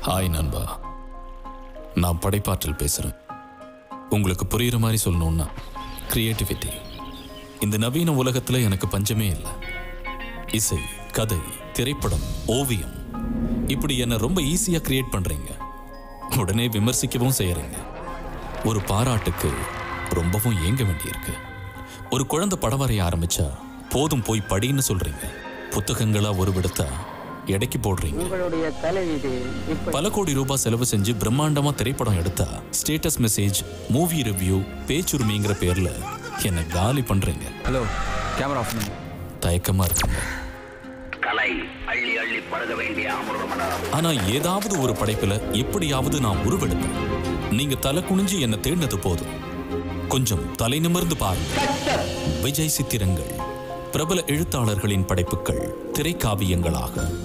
hi நண்பா நான் படைப்பாற்றல் பேசுறேன் உங்களுக்கு புரியுற மாதிரி சொல்லணும்னா கிரியேட்டிவிட்டி இந்த நவீன உலகத்துல எனக்கு பஞ்சமே இல்லை இசை கதை திரைப்படம் ஓவியம் இப்படி என்ன ரொம்ப ஈஸியா கிரியேட் பண்றீங்க உடனே விமர்சிக்கவும் செய்யறீங்க ஒரு பாராட்டுக்கு ரொம்பவும் ஏங்க வேண்டியிருக்கு ஒரு குழந்தை படம் வரைய ஆரம்பிச்சா போதும் போய் படின்னு சொல்றீங்க புத்தகங்களா ஒரு விடத்தா எடைக்கு போடுறீங்க உங்களுடைய தலையீடு இப்ப பல கோடி ரூபாய் செலவு செஞ்சு பிரம்மாண்டமா திரைப்படம் எடுத்தா ஸ்டேட்டஸ் மெசேஜ் மூவி ரிவ்யூ பேச்சுரிமைங்கிற பேர்ல என்னை காலி பண்றீங்க ஹலோ கேமரா ஆஃப் பண்ணுங்க தயக்கமா இருக்குங்க கலை அள்ளி அள்ளி பழக வேண்டிய அமிர்தமனம் ஆனா ஏதாவது ஒரு படைப்புல எப்படியாவது நான் உருவெடுப்பேன் நீங்க தலை குனிஞ்சு என்ன தேடினது போதும் கொஞ்சம் தலை நிமிர்ந்து பாருங்க விஜய் சித்திரங்கள் பிரபல எழுத்தாளர்களின் படைப்புகள் திரைக்காவியங்களாக